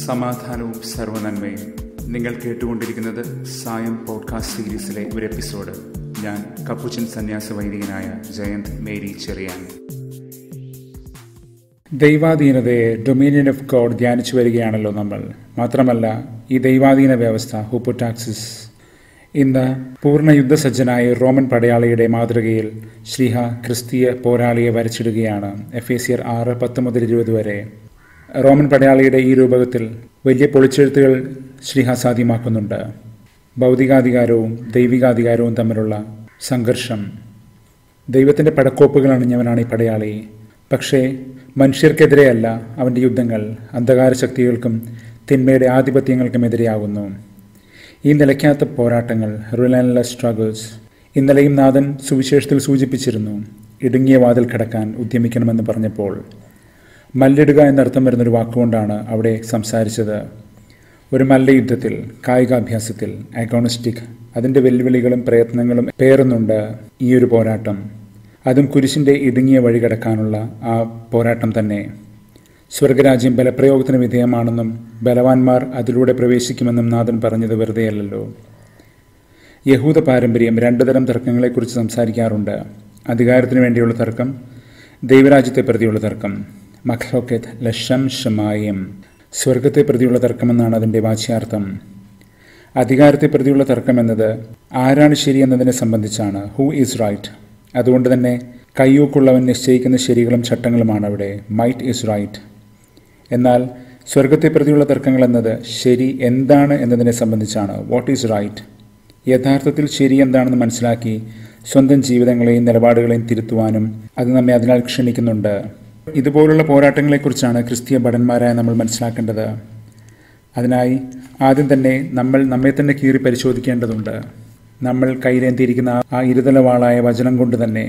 സമാധാനവും സർവനന്മയും നിങ്ങൾ കേട്ടുകൊണ്ടിരിക്കുന്നത് സായം പോഡ്കാസ്റ്റ് സീരീസിലെ ഒരു എപ്പിസോഡ് ഞാൻ കപ്പുച്ചൻ സന്യാസ വൈദികനായ ജയന്ത് മേരി ചെറിയാൻ ദൈവാധീനതയെ ഡൊമീനിയൻ ഓഫ് ഗോഡ് ധ്യാനിച്ചു വരികയാണല്ലോ നമ്മൾ മാത്രമല്ല ഈ ദൈവാധീന വ്യവസ്ഥ ഹുപ്പോടാക്സിസ് ഇന്ന് പൂർണ്ണ യുദ്ധസജ്ജനായ റോമൻ പടയാളിയുടെ മാതൃകയിൽ ശ്രീഹ ക്രിസ്തീയ പോരാളിയെ വരച്ചിടുകയാണ് എഫ് എ സിയർ ആറ് പത്ത് മുതൽ ഇരുപത് വരെ റോമൻ പടയാളിയുടെ ഈ രൂപകത്തിൽ വലിയ പൊളിച്ചെഴുത്തുകൾ ശ്രീഹ സാധ്യമാക്കുന്നുണ്ട് ഭൗതികാധികാരവും ദൈവികാധികാരവും തമ്മിലുള്ള സംഘർഷം ദൈവത്തിൻ്റെ പടക്കോപ്പുകൾ അണിഞ്ഞവനാണ് ഈ പടയാളി പക്ഷേ മനുഷ്യർക്കെതിരെയല്ല അവൻ്റെ യുദ്ധങ്ങൾ അന്ധകാര ശക്തികൾക്കും തിന്മയുടെ ആധിപത്യങ്ങൾക്കും എതിരെയാകുന്നു ഈ നിലയ്ക്കാത്ത പോരാട്ടങ്ങൾ റിലൻലെസ് സ്ട്രഗിൾസ് ഇന്നലെയും നാഥൻ സുവിശേഷത്തിൽ സൂചിപ്പിച്ചിരുന്നു ഇടുങ്ങിയ വാതിൽ കടക്കാൻ ഉദ്യമിക്കണമെന്ന് പറഞ്ഞപ്പോൾ മല്ലിടുക എന്നർത്ഥം വരുന്നൊരു വാക്കുകൊണ്ടാണ് അവിടെ സംസാരിച്ചത് ഒരു മല്ലയുദ്ധത്തിൽ കായികാഭ്യാസത്തിൽ അഗോണിസ്റ്റിക് അതിൻ്റെ വെല്ലുവിളികളും പ്രയത്നങ്ങളും പേറുന്നുണ്ട് ഈ ഒരു പോരാട്ടം അതും കുരിശിൻ്റെ ഇടുങ്ങിയ വഴി കടക്കാനുള്ള ആ പോരാട്ടം തന്നെ സ്വർഗരാജ്യം ബലപ്രയോഗത്തിന് വിധേയമാണെന്നും ബലവാന്മാർ അതിലൂടെ പ്രവേശിക്കുമെന്നും നാഥൻ പറഞ്ഞത് വെറുതെയല്ലല്ലോ യഹൂദ പാരമ്പര്യം രണ്ടു തരം തർക്കങ്ങളെക്കുറിച്ച് സംസാരിക്കാറുണ്ട് അധികാരത്തിന് വേണ്ടിയുള്ള തർക്കം ദൈവരാജ്യത്തെ പ്രതിയുള്ള തർക്കം മഖ്ലോക്കത്ത് ലഷം ഷമായം സ്വർഗത്തെ പ്രതിയുള്ള തർക്കമെന്നാണ് അതിൻ്റെ വാച്യാർത്ഥം അധികാരത്തെ പ്രതിയുള്ള തർക്കം എന്നത് ആരാണ് ശരി എന്നതിനെ സംബന്ധിച്ചാണ് ഹൂ ഈസ് റൈറ്റ് അതുകൊണ്ട് തന്നെ കയ്യൂക്കുള്ളവൻ നിശ്ചയിക്കുന്ന ശരികളും ചട്ടങ്ങളുമാണ് അവിടെ മൈറ്റ് ഈസ് റൈറ്റ് എന്നാൽ സ്വർഗത്തെ പ്രതിയുള്ള തർക്കങ്ങൾ എന്നത് ശരി എന്താണ് എന്നതിനെ സംബന്ധിച്ചാണ് വാട്ട് ഈസ് റൈറ്റ് യഥാർത്ഥത്തിൽ ശരി എന്താണെന്ന് മനസ്സിലാക്കി സ്വന്തം ജീവിതങ്ങളെയും നിലപാടുകളെയും തിരുത്തുവാനും അത് നമ്മെ അതിനാൽ ക്ഷണിക്കുന്നുണ്ട് ഇതുപോലുള്ള പോരാട്ടങ്ങളെക്കുറിച്ചാണ് ക്രിസ്തീയ ഭടന്മാരായ നമ്മൾ മനസ്സിലാക്കേണ്ടത് അതിനായി ആദ്യം തന്നെ നമ്മൾ നമ്മെ തന്നെ കീറി പരിശോധിക്കേണ്ടതുണ്ട് നമ്മൾ കയ്യിലേന്തിയിരിക്കുന്ന ആ ഇരുതലവാളായ വചനം കൊണ്ട് തന്നെ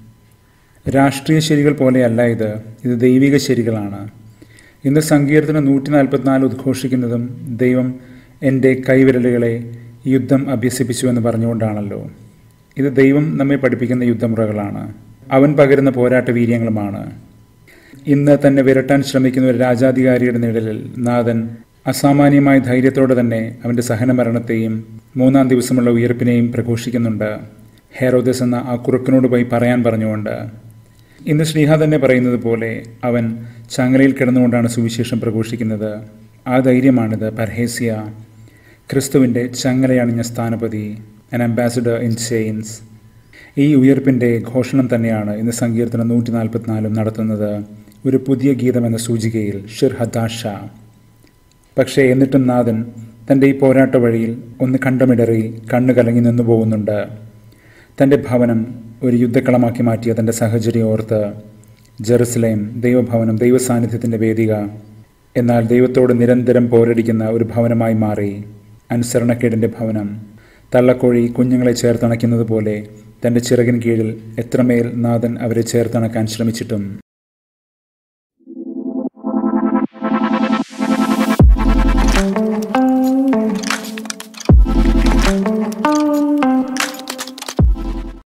രാഷ്ട്രീയ ശരികൾ പോലെയല്ല ഇത് ഇത് ദൈവിക ശരികളാണ് ഇന്ന് സങ്കീർത്തനം നൂറ്റി നാൽപ്പത്തിനാല് ഉദ്ഘോഷിക്കുന്നതും ദൈവം എൻ്റെ കൈവിരലുകളെ യുദ്ധം അഭ്യസിപ്പിച്ചു എന്ന് പറഞ്ഞുകൊണ്ടാണല്ലോ ഇത് ദൈവം നമ്മെ പഠിപ്പിക്കുന്ന യുദ്ധമുറകളാണ് അവൻ പകരുന്ന പോരാട്ട വീര്യങ്ങളുമാണ് ഇന്ന് തന്നെ വിരട്ടാൻ ശ്രമിക്കുന്ന ഒരു രാജാധികാരിയുടെ നിഴലിൽ നാഥൻ അസാമാന്യമായ ധൈര്യത്തോടെ തന്നെ അവൻ്റെ സഹനമരണത്തെയും മൂന്നാം ദിവസമുള്ള ഉയർപ്പിനെയും പ്രഘോഷിക്കുന്നുണ്ട് ഹെറോദസ് എന്ന ആ കുറുക്കനോട് പോയി പറയാൻ പറഞ്ഞുകൊണ്ട് ഇന്ന് ശ്രീഹ തന്നെ പറയുന്നത് പോലെ അവൻ ചങ്ങലയിൽ കിടന്നുകൊണ്ടാണ് സുവിശേഷം പ്രഘോഷിക്കുന്നത് ആ ധൈര്യമാണിത് പർഹേസിയ ക്രിസ്തുവിൻ്റെ ചങ്ങലയണിഞ്ഞ സ്ഥാനപതി ആൻ അംബാസിഡർ ഇൻ ചെയിൻസ് ഈ ഉയർപ്പിൻ്റെ ഘോഷണം തന്നെയാണ് ഇന്ന് സങ്കീർത്തനം നൂറ്റി നാൽപ്പത്തിനാലും നടത്തുന്നത് ഒരു പുതിയ ഗീതം എന്ന സൂചികയിൽ ഷിർ ഹദാഷ പക്ഷേ എന്നിട്ടും നാഥൻ തൻ്റെ ഈ പോരാട്ട വഴിയിൽ ഒന്ന് കണ്ടമിടറി കണ്ണു കലങ്ങി നിന്നു പോകുന്നുണ്ട് തൻ്റെ ഭവനം ഒരു യുദ്ധക്കളമാക്കി മാറ്റിയ തൻ്റെ സഹചര്യം ഓർത്ത് ജെറുസലേം ദൈവഭവനം ദൈവസാന്നിധ്യത്തിൻ്റെ വേദിക എന്നാൽ ദൈവത്തോട് നിരന്തരം പോരടിക്കുന്ന ഒരു ഭവനമായി മാറി അനുസരണക്കേടിൻ്റെ ഭവനം തള്ളക്കോഴി കുഞ്ഞുങ്ങളെ ചേർത്തണയ്ക്കുന്നത് പോലെ തൻ്റെ ചിറകിൻ കീഴിൽ എത്രമേൽ നാഥൻ അവരെ ചേർത്തണക്കാൻ ശ്രമിച്ചിട്ടും